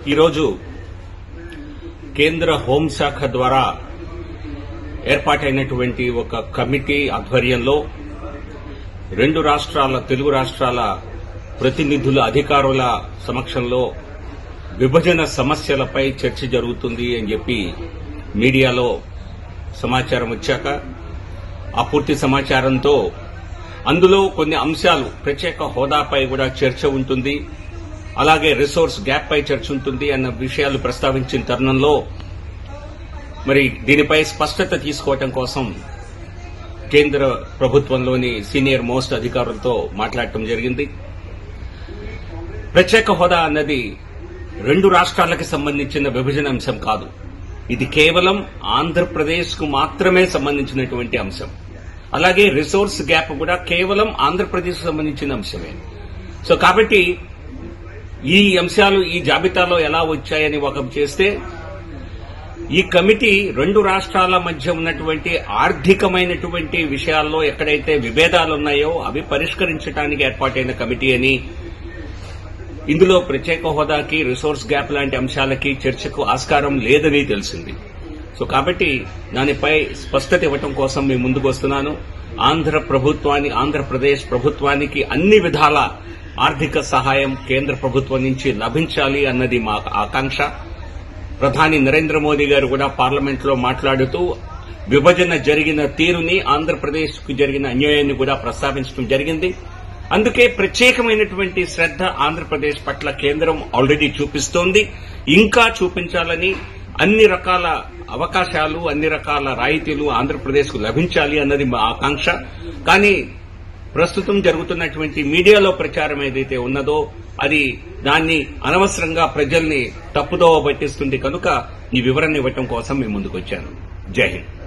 ఈరోజు కేంద్ర హోంశాఖ ద్వారా ఏర్పాటైనటువంటి ఒక కమిటీ ఆధ్వర్యంలో రెండు రాష్ట్రాల తెలుగు రాష్ట్రాల ప్రతినిధుల అధికారుల సమక్షంలో విభజన సమస్యలపై చర్చ జరుగుతుంది అని చెప్పి మీడియాలో సమాచారం వచ్చాక ఆ పూర్తి సమాచారంతో అందులో కొన్ని అంశాలు ప్రత్యేక హోదాపై కూడా చర్చ ఉంటుంది అలాగే రిసోర్స్ గ్యాప్ పై చర్చ ఉంటుంది అన్న విషయాలు ప్రస్తావించిన తరుణంలో మరి దీనిపై స్పష్టత తీసుకోవటం కోసం కేంద్ర ప్రభుత్వంలోని సీనియర్ మోస్ట్ అధికారులతో మాట్లాడటం జరిగింది ప్రత్యేక హోదా అన్నది రెండు రాష్ట్రాలకు సంబంధించిన విభజన అంశం కాదు ఇది కేవలం ఆంధ్రప్రదేశ్ కు మాత్రమే సంబంధించినటువంటి అంశం అలాగే రిసోర్స్ గ్యాప్ కూడా కేవలం ఆంధ్రప్రదేశ్ కు సంబంధించిన అంశమే సో కాబట్టి ఈ అంశాలు ఈ జాబితాలో ఎలా వచ్చాయని ఒక చేస్తే ఈ కమిటీ రెండు రాష్ట్రాల మధ్య ఉన్నటువంటి ఆర్థికమైనటువంటి విషయాల్లో ఎక్కడైతే విభేదాలు ఉన్నాయో అవి పరిష్కరించడానికి ఏర్పాటైన కమిటీ అని ఇందులో ప్రత్యేక హోదాకి రిసోర్స్ గ్యాప్ లాంటి అంశాలకి చర్చకు ఆస్కారం లేదని తెలిసింది సో కాబట్టి దానిపై స్పష్టత ఇవ్వటం కోసం మేము ముందుకు వస్తున్నాను ఆంధ్ర ప్రభుత్వాన్ని ఆంధ్రప్రదేశ్ ప్రభుత్వానికి అన్ని విధాల ఆర్థిక సహాయం కేంద్ర ప్రభుత్వం నుంచి లభించాలి అన్నది మా ఆకాంక్ష ప్రధాని నరేంద్ర మోదీ గారు కూడా పార్లమెంట్ లో మాట్లాడుతూ విభజన జరిగిన తీరుని ఆంధ్రప్రదేశ్ కు జరిగిన అన్యాయాన్ని కూడా ప్రస్తావించడం జరిగింది అందుకే ప్రత్యేకమైనటువంటి శ్రద్ధ ఆంధ్రప్రదేశ్ పట్ల కేంద్రం ఆల్రెడీ చూపిస్తోంది ఇంకా చూపించాలని అన్ని రకాల అవకాశాలు అన్ని రకాల రాయితీలు ఆంధ్రప్రదేశ్ కు లభించాలి అన్నది మా ఆకాంక్ష కానీ ప్రస్తుతం జరుగుతున్నటువంటి మీడియాలో ప్రచారం ఏదైతే ఉన్నదో అది దాన్ని అనవసరంగా ప్రజల్ని తప్పుదోవ పట్టిస్తుంది కనుక ఈ వివరణ ఇవ్వటం కోసం మేము ముందుకు వచ్చాను జై హింద్